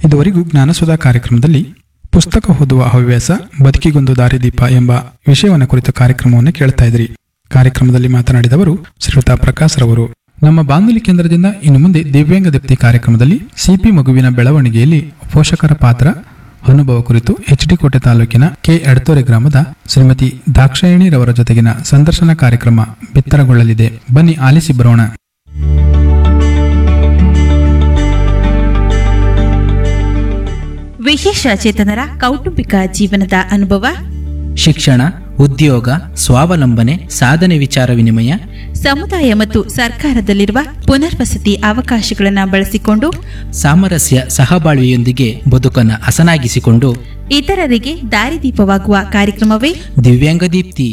ಇದುವರೆಗೂ ಜ್ಞಾನಸುಧಾ ಕಾರ್ಯಕ್ರಮದಲ್ಲಿ ಪುಸ್ತಕ ಓದುವ ಹವ್ಯಾಸ ಬದುಕಿಗೊಂದು ದಾರಿದೀಪ ಎಂಬ ವಿಷಯವನ್ನು ಕುರಿತ ಕಾರ್ಯಕ್ರಮವನ್ನು ಕೇಳ್ತಾ ಇದ್ರಿ ಕಾರ್ಯಕ್ರಮದಲ್ಲಿ ಮಾತನಾಡಿದವರು ಶ್ರೀಯುತ ಪ್ರಕಾಶ್ ರವರು ನಮ್ಮ ಬಾನುಲಿ ಕೇಂದ್ರದಿಂದ ಇನ್ನು ಮುಂದೆ ದಿವ್ಯಾಂಗ ದೀಪ್ತಿ ಕಾರ್ಯಕ್ರಮದಲ್ಲಿ ಸಿಪಿ ಮಗುವಿನ ಬೆಳವಣಿಗೆಯಲ್ಲಿ ಪೋಷಕರ ಪಾತ್ರ ಅನುಭವ ಕುರಿತು ಎಚ್ ಡಿ ಕೋಟೆ ತಾಲೂಕಿನ ಕೆ ಎಡತೋರೆ ಗ್ರಾಮದ ಶ್ರೀಮತಿ ದಾಕ್ಷಾಯಣಿರವರ ಜೊತೆಗಿನ ಸಂದರ್ಶನ ಕಾರ್ಯಕ್ರಮ ಬಿತ್ತರಗೊಳ್ಳಲಿದೆ ಬನ್ನಿ ಆಲಿಸಿ ಬರೋಣ ವಿಶೇಷ ಚೇತನರ ಕೌಟುಂಬಿಕ ಜೀವನದ ಅನುಭವ ಶಿಕ್ಷಣ ಉದ್ಯೋಗ ಸ್ವಾವಲಂಬನೆ ಸಾಧನೆ ವಿಚಾರ ವಿನಿಮಯ ಸಮುದಾಯ ಮತ್ತು ಸರ್ಕಾರದಲ್ಲಿರುವ ಪುನರ್ವಸತಿ ಅವಕಾಶಗಳನ್ನು ಬಳಸಿಕೊಂಡು ಸಾಮರಸ್ಯ ಸಹಬಾಳ್ವೆಯೊಂದಿಗೆ ಬದುಕನ್ನು ಹಸನಾಗಿಸಿಕೊಂಡು ಇತರರಿಗೆ ದಾರಿದೀಪವಾಗುವ ಕಾರ್ಯಕ್ರಮವೇ ದಿವ್ಯಾಂಗ ದೀಪ್ತಿ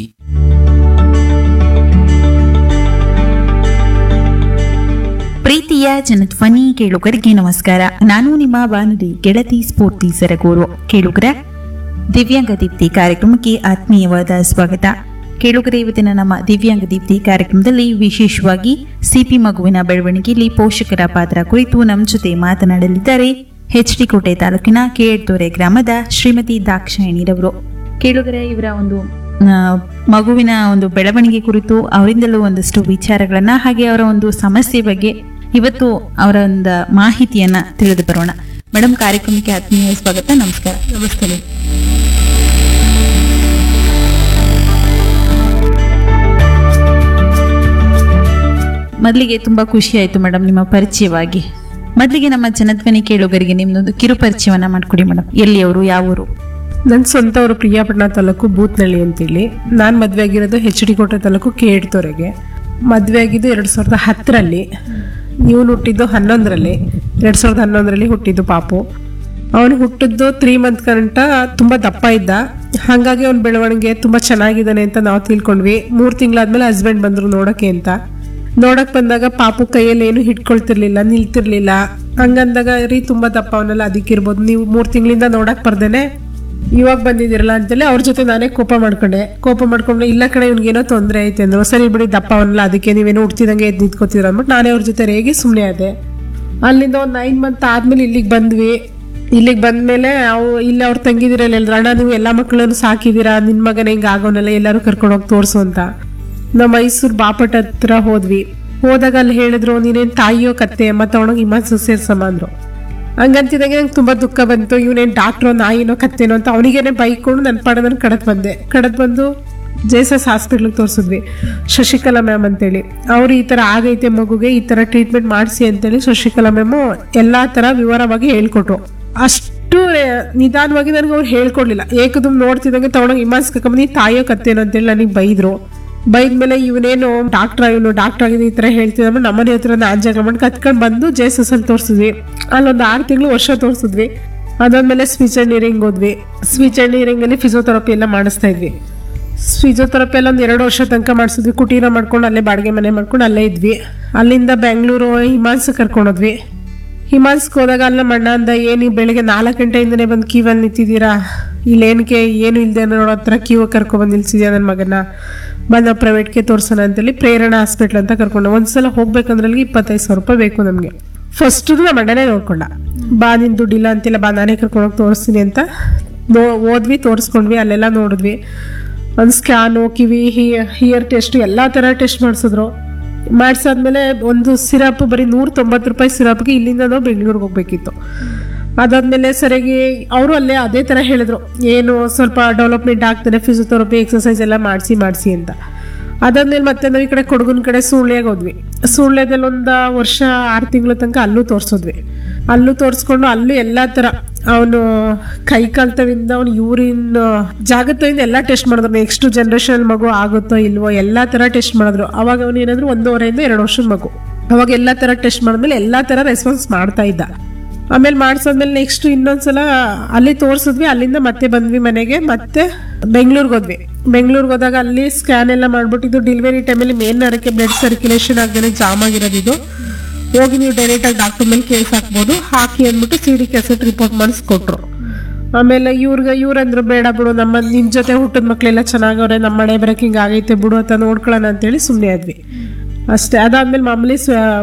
ಪ್ರೀತಿಯ ಜನಧ್ವನಿ ಕೇಳುಗರಿಗೆ ನಮಸ್ಕಾರ ನಾನು ನಿಮ್ಮ ಬಾನುಲಿ ಗೆಳತಿ ಸ್ಫೂರ್ತಿ ಸರಗೂರು ಕೇಳುಗರ ದಿವ್ಯಾಂಗ ದೀಪ್ತಿ ಕಾರ್ಯಕ್ರಮಕ್ಕೆ ಆತ್ಮೀಯವಾದ ಸ್ವಾಗತ ಕೇಳುಗರೆ ಇವತ್ತಿನ ನಮ್ಮ ದಿವ್ಯಾಂಗ ದೀಪ್ತಿ ಕಾರ್ಯಕ್ರಮದಲ್ಲಿ ವಿಶೇಷವಾಗಿ ಸಿಪಿ ಮಗುವಿನ ಬೆಳವಣಿಗೆಯಲ್ಲಿ ಪೋಷಕರ ಪಾತ್ರ ಕುರಿತು ನಮ್ಮ ಜೊತೆ ಮಾತನಾಡಲಿದ್ದಾರೆ ಎಚ್ ಡಿ ಕೋಟೆ ತಾಲೂಕಿನ ಕೇಳ್ತೋರೆ ಗ್ರಾಮದ ಶ್ರೀಮತಿ ದಾಕ್ಷಾಯಣಿರವರು ಕೇಳುಗರೆ ಇವರ ಒಂದು ಆ, ಮಗುವಿನ ಒಂದು ಬೆಳವಣಿಗೆ ಕುರಿತು ಅವರಿಂದಲೂ ಒಂದಷ್ಟು ವಿಚಾರಗಳನ್ನ ಹಾಗೆ ಅವರ ಒಂದು ಸಮಸ್ಯೆ ಬಗ್ಗೆ ಇವತ್ತು ಅವರ ಒಂದು ಮಾಹಿತಿಯನ್ನ ತಿಳಿದು ಬರೋಣ ಮೇಡಮ್ ಕಾರ್ಯಕ್ರಮಕ್ಕೆ ಆತ್ಮೀಯ ಸ್ವಾಗತ ನಮಸ್ಕಾರ ನಮಸ್ತೆ ಮೊದಲಿಗೆ ತುಂಬಾ ಖುಷಿ ಆಯ್ತು ಮೇಡಮ್ ನಿಮ್ಮ ಪರಿಚಯವಾಗಿ ಮೊದಲಿಗೆ ನಮ್ಮ ಜನಧ್ವನಿ ಕೇಳುಗರಿಗೆ ನಿಮ್ದೊಂದು ಕಿರು ಪರಿಚಯವನ್ನ ಮಾಡ್ಕೊಡಿ ಮೇಡಮ್ ಎಲ್ಲಿಯವರು ಯಾವ ಊರು ನನ್ನ ಸ್ವಂತ ಊರು ಪ್ರಿಯಾಪಟ್ಟಣ ತಾಲೂಕು ಬೂತ್ನಳ್ಳಿ ಅಂತೇಳಿ ನಾನು ಮದುವೆ ಆಗಿರೋದು ಹೆಚ್ ಡಿ ಕೋಟೆ ತಾಲೂಕು ಕೇಡ್ತೋರೆಗೆ ಮದುವೆ ಆಗಿದ್ದು ಎರಡು ಸಾವಿರದ ಹತ್ತರಲ್ಲಿ ಇವನು ಹುಟ್ಟಿದ್ದು ಹನ್ನೊಂದರಲ್ಲಿ ಎರಡು ಸಾವಿರದ ಹನ್ನೊಂದರಲ್ಲಿ ಹುಟ್ಟಿದ್ದು ಪಾಪು ಅವನು ಹುಟ್ಟಿದ್ದು ತ್ರೀ ಮಂತ್ ಗಂಟ ತುಂಬ ದಪ್ಪ ಇದ್ದ ಹಾಗಾಗಿ ಅವ್ನ ಬೆಳವಣಿಗೆ ತುಂಬ ಚೆನ್ನಾಗಿದ್ದಾನೆ ಅಂತ ನಾವು ತಿಳ್ಕೊಂಡ್ವಿ ಮೂರು ತಿಂಗಳಾದ್ಮೇಲೆ ಹಸ್ಬೆಂಡ್ ಬಂದರು ನೋಡೋಕ್ಕೆ ಅಂತ ನೋಡಕ್ ಬಂದಾಗ ಪಾಪು ಕೈಯಲ್ಲಿ ಏನು ಹಿಡ್ಕೊಳ್ತಿರ್ಲಿಲ್ಲ ನಿಲ್ತಿರ್ಲಿಲ್ಲ ಹಂಗಂದಾಗ ರೀ ತುಂಬಾ ದಪ್ಪ ಅವನೆಲ್ಲ ಅದಕ್ಕಿರ್ಬೋದು ನೀವು ಮೂರ್ ತಿಂಗಳಿಂದ ನೋಡಕ್ ಬರ್ದೇನೆ ಇವಾಗ ಬಂದಿದ್ದೀರಲ್ಲ ಅಂತೇಳಿ ಅವ್ರ ಜೊತೆ ನಾನೇ ಕೋಪ ಮಾಡ್ಕೊಂಡೆ ಕೋಪ ಮಾಡ್ಕೊಂಡು ಇಲ್ಲ ಕಡೆ ಇವ್ನಿಗೇನೋ ತೊಂದರೆ ಐತೆ ಅಂದ್ರು ಸರಿ ಬಿಡಿ ದಪ್ಪ ಅವನಲ್ಲ ಅದಕ್ಕೆ ನೀವೇನೋ ಹುಡ್ತಿದಂಗೆ ಎದ್ದು ನಿಂತ್ಕೋತೀರ ಅಂದ್ಬಿಟ್ಟು ನಾನೇ ಅವ್ರ ಜೊತೆ ರೇಗಿ ಸುಮ್ಮನೆ ಆದೆ ಅಲ್ಲಿಂದ ಒಂದು ನೈನ್ ಮಂತ್ ಆದ್ಮೇಲೆ ಇಲ್ಲಿಗೆ ಬಂದ್ವಿ ಇಲ್ಲಿಗೆ ಬಂದ್ಮೇಲೆ ಅವು ಇಲ್ಲಿ ಅವ್ರು ತಂಗಿದಿರಲ್ಲ ಎಲ್ರು ಅಣ್ಣ ನೀವು ಎಲ್ಲ ಮಕ್ಕಳನ್ನು ಸಾಕಿದ್ದೀರಾ ನಿನ್ನ ಮಗನ ಹಿಂಗೆ ಆಗೋನೆಲ್ಲ ಎಲ್ಲರೂ ಕರ್ಕೊಂಡು ಹೋಗಿ ತೋರಿಸು ಅಂತ ನಾವು ಮೈಸೂರು ಬಾಪಟ್ ಹತ್ರ ಹೋದ್ವಿ ಹೋದಾಗ ಅಲ್ಲಿ ಹೇಳಿದ್ರು ನೀನೇನು ತಾಯಿಯೋ ಕತ್ತೆ ಅಮ್ಮ ತಗೊಂಡೋಗಿ ಹಿಮಾಚಲ್ ಸೇರ್ಸಮ್ಮ ಅಂದ್ರು ಹಂಗಂತಿದಂಗೆ ನಂಗೆ ತುಂಬ ದುಃಖ ಬಂತು ಇವನೇನು ಡಾಕ್ಟ್ರೋ ನಾಯಿನೋ ಕತ್ತೇನೋ ಅಂತ ಅವನಿಗೇನೆ ಬೈಕೊಂಡು ನನ್ನ ಪಾಡ ನಾನು ಕಡದ್ ಬಂದೆ ಕಡದ್ ಬಂದು ಜೆ ಎಸ್ ಎಸ್ ಹಾಸ್ಪಿಟ್ಲಿಗೆ ತೋರಿಸಿದ್ವಿ ಶಶಿಕಲಾ ಮ್ಯಾಮ್ ಅಂತೇಳಿ ಅವ್ರು ಈ ಥರ ಆಗೈತೆ ಮಗುಗೆ ಈ ಥರ ಟ್ರೀಟ್ಮೆಂಟ್ ಮಾಡಿಸಿ ಅಂತೇಳಿ ಶಶಿಕಲಾ ಮ್ಯಾಮು ಎಲ್ಲ ಥರ ವಿವರವಾಗಿ ಹೇಳ್ಕೊಟ್ರು ಅಷ್ಟು ಆ, ನಿಧಾನವಾಗಿ ನನಗೆ ಅವ್ರು ಹೇಳ್ಕೊಡ್ಲಿಲ್ಲ ಏಕದಮ್ ನೋಡ್ತಿದ್ದಂಗೆ ತಗೊಂಡೋಗಿ ಇಮಾನ್ಸ್ ನೀ ತಾಯಿಯೋ ಕತ್ತೇನೋ ಅಂತೇಳಿ ನನಗೆ ಬೈದ್ರು ಬೈದ್ಮೇಲೆ ಇವನೇನು ಡಾಕ್ಟರ್ ಇವನು ಡಾಕ್ಟರ್ ಆಗಿದೆ ಈ ಥರ ಹೇಳ್ತಿದ್ದ ನಮ್ಮನೆ ಹತ್ರ ಆಂಜಾಗ ಮಾಡಿ ಕತ್ಕೊಂಡು ಬಂದು ಜೆ ಎಸ್ ಎಸ್ ಅಲ್ಲಿ ತೋರಿಸಿದ್ವಿ ಅಲ್ಲೊಂದು ಆರು ತಿಂಗಳು ವರ್ಷ ತೋರಿಸಿದ್ವಿ ಅದಾದ್ಮೇಲೆ ಸ್ಪೀಚ್ ಅಂಡ್ ಹಿಯರಿಂಗ್ ಹೋದ್ವಿ ಸ್ಪೀಚ್ ಅಂಡ್ ಹಿಯರಿಂಗ್ ಅಲ್ಲಿ ಫಿಸಿಯೋಥೆರಪಿ ಎಲ್ಲ ಮಾಡಿಸ್ತಾ ಇದ್ವಿ ಫಿಸಿಯೋಥೆರಪಿ ಎಲ್ಲ ಒಂದು ಎರಡು ವರ್ಷ ತನಕ ಮಾಡಿಸಿದ್ವಿ ಕುಟೀರ ಮಾಡ್ಕೊಂಡು ಅಲ್ಲೇ ಬಾಡಿಗೆ ಮನೆ ಮಾಡ್ಕೊಂಡು ಅಲ್ಲೇ ಇದ್ವಿ ಅಲ್ಲಿಂದ ಬೆಂಗಳೂರು ಹಿಮಾನ್ಸ್ ಕರ್ಕೊಂಡೋದ್ವಿ ಹಿಮಾನ್ಸ್ಗೆ ಹೋದಾಗ ಅಲ್ಲ ಮಣ್ಣ ಅಂದ ಏನು ಬೆಳಿಗ್ಗೆ ನಾಲ್ಕು ಗಂಟೆಯಿಂದನೇ ಬಂದು ಕ್ಯೂವಲ್ಲಿ ನಿಂತಿದ್ದೀರಾ ಇಲ್ಲೇನಕ್ಕೆ ಏನು ಇಲ್ಲದೆ ನೋಡೋ ಹತ್ರ ಕ್ಯೂ ಕರ್ಕೊಬಂದು ನಿಲ್ಸಿದ್ಯಾ ನನ್ನ ಮಗನ ಬಂದು ನಾವು ಪ್ರೈವೇಟ್ಗೆ ತೋರ್ಸೋಣ ಅಂತೇಳಿ ಪ್ರೇರಣಾ ಹಾಸ್ಪಿಟ್ಲ್ ಅಂತ ಕರ್ಕೊಂಡು ಒಂದ್ಸಲ ಹೋಗ್ಬೇಕಂದ್ರೆ ಅಲ್ಲಿಗೆ ಇಪ್ಪತ್ತೈದು ಸಾವಿರ ರೂಪಾಯಿ ಬೇಕು ನಮಗೆ ಫಸ್ಟ್ ನಮ್ಮ ಅಣ್ಣನೇ ನೋಡ್ಕೊಂಡ ಬಾ ನಿನ್ ದುಡ್ಡಿಲ್ಲ ಅಂತಿಲ್ಲ ಬಾ ನಾನೇ ಕರ್ಕೊಂಡೋಗಿ ತೋರಿಸ್ತೀನಿ ಅಂತ ನೋ ಓದ್ವಿ ತೋರಿಸ್ಕೊಂಡ್ವಿ ಅಲ್ಲೆಲ್ಲ ನೋಡಿದ್ವಿ ಒಂದು ಸ್ಕ್ಯಾನು ಕಿವಿ ಹಿಯರ್ ಟೆಸ್ಟ್ ಎಲ್ಲ ಥರ ಟೆಸ್ಟ್ ಮಾಡಿಸಿದ್ರು ಮಾಡಿಸಾದ್ಮೇಲೆ ಒಂದು ಸಿರಪ್ ಬರೀ ನೂರ ತೊಂಬತ್ತು ರೂಪಾಯಿ ಸಿರಪ್ಗೆ ಇಲ್ಲಿಂದ ನಾವು ಬೆಂಗಳೂರಿಗೆ ಹೋಗ್ಬೇಕಿತ್ತು ಅದಾದ್ಮೇಲೆ ಸರಿಯಾಗಿ ಅವರು ಅಲ್ಲೇ ಅದೇ ಥರ ಹೇಳಿದ್ರು ಏನು ಸ್ವಲ್ಪ ಡೆವಲಪ್ಮೆಂಟ್ ಆಗ್ತಾನೆ ಫಿಸಿಯೋಥೆರಪಿ ಎಕ್ಸಸೈಸ್ ಎಲ್ಲ ಮಾಡಿಸಿ ಮಾಡಿಸಿ ಅಂತ ಅದಾದ್ಮೇಲೆ ಮತ್ತೆ ನಾವು ಈ ಕಡೆ ಕೊಡಗಿನ ಕಡೆ ಸುಳ್ಳ್ಯಾಗ ಹೋದ್ವಿ ಸುಳ್ಳ್ಯದಲ್ಲಿ ಒಂದು ವರ್ಷ ಆರು ತಿಂಗಳ ತನಕ ಅಲ್ಲೂ ತೋರಿಸಿದ್ವಿ ಅಲ್ಲೂ ತೋರಿಸ್ಕೊಂಡು ಅಲ್ಲೂ ಎಲ್ಲ ಥರ ಅವನು ಕೈ ಕಾಲ್ತವಿಂದ ಅವ್ನು ಯೂರಿನ್ ಜಾಗತ್ತಿಂದ ಎಲ್ಲ ಟೆಸ್ಟ್ ಮಾಡಿದ್ರು ನೆಕ್ಸ್ಟ್ ಜನ್ರೇಷನ್ ಮಗು ಆಗುತ್ತೋ ಇಲ್ವೋ ಎಲ್ಲ ಥರ ಟೆಸ್ಟ್ ಮಾಡಿದ್ರು ಅವಾಗ ಅವನು ಏನಾದ್ರು ಒಂದೂವರೆಯಿಂದ ಎರಡು ವರ್ಷದ ಮಗು ಅವಾಗ ಎಲ್ಲ ಥರ ಟೆಸ್ಟ್ ಮಾಡಿದ್ಮೇಲೆ ಎಲ್ಲ ಥರ ರೆಸ್ಪಾನ್ಸ್ ಮಾಡ್ತಾ ಇದ್ದ ಆಮೇಲೆ ಮಾಡ್ಸಾದ್ಮೇಲೆ ನೆಕ್ಸ್ಟ್ ಇನ್ನೊಂದ್ಸಲ ಅಲ್ಲಿ ತೋರಿಸಿದ್ವಿ ಅಲ್ಲಿಂದ ಮತ್ತೆ ಬಂದ್ವಿ ಮನೆಗೆ ಮತ್ತೆ ಬೆಂಗಳೂರಿಗೆ ಹೋದ್ವಿ ಬೆಂಗಳೂರಿಗೆ ಹೋದಾಗ ಅಲ್ಲಿ ಸ್ಕ್ಯಾನ್ ಎಲ್ಲ ಮಾಡ್ಬಿಟ್ಟು ಇದು ಡೆಲಿವರಿ ಟೈಮಲ್ಲಿ ಮೇನ್ ನರಕ್ಕೆ ಬ್ಲಡ್ ಸರ್ಕ್ಯುಲೇಷನ್ ಆಗದೆ ಜಾಮ್ ಆಗಿರೋದು ಇದು ಹೋಗಿ ನೀವು ಡೈರೆಕ್ಟಾಗಿ ಡಾಕ್ಟರ್ ಮೇಲೆ ಕೇಸ್ ಹಾಕ್ಬೋದು ಹಾಕಿ ಅಂದ್ಬಿಟ್ಟು ಸಿ ಡಿ ಕೆಸೆಟ್ ರಿಪೋರ್ಟ್ ಮಾಡಿಸ್ಕೊಟ್ರು ಆಮೇಲೆ ಇವ್ರಿಗೆ ಇವ್ರಂದ್ರು ಬೇಡ ಬಿಡು ನಮ್ಮ ನಿನ್ ಜೊತೆ ಹುಟ್ಟಿದ ಮಕ್ಳೆಲ್ಲ ಚೆನ್ನಾಗವ್ರೆ ನಮ್ಮ ಮನೆ ಬರಕ್ಕೆ ಹಿಂಗೆ ಆಗೈತೆ ಬಿಡು ಅಂತ ನೋಡ್ಕೊಳ್ಳೋಣ ಅಂತೇಳಿ ಸುಮ್ಮನೆ ಆದ್ವಿ ಅಷ್ಟೇ ಅದಾದ್ಮೇಲೆ ಮಾಮೂಲಿ ಸ್ವ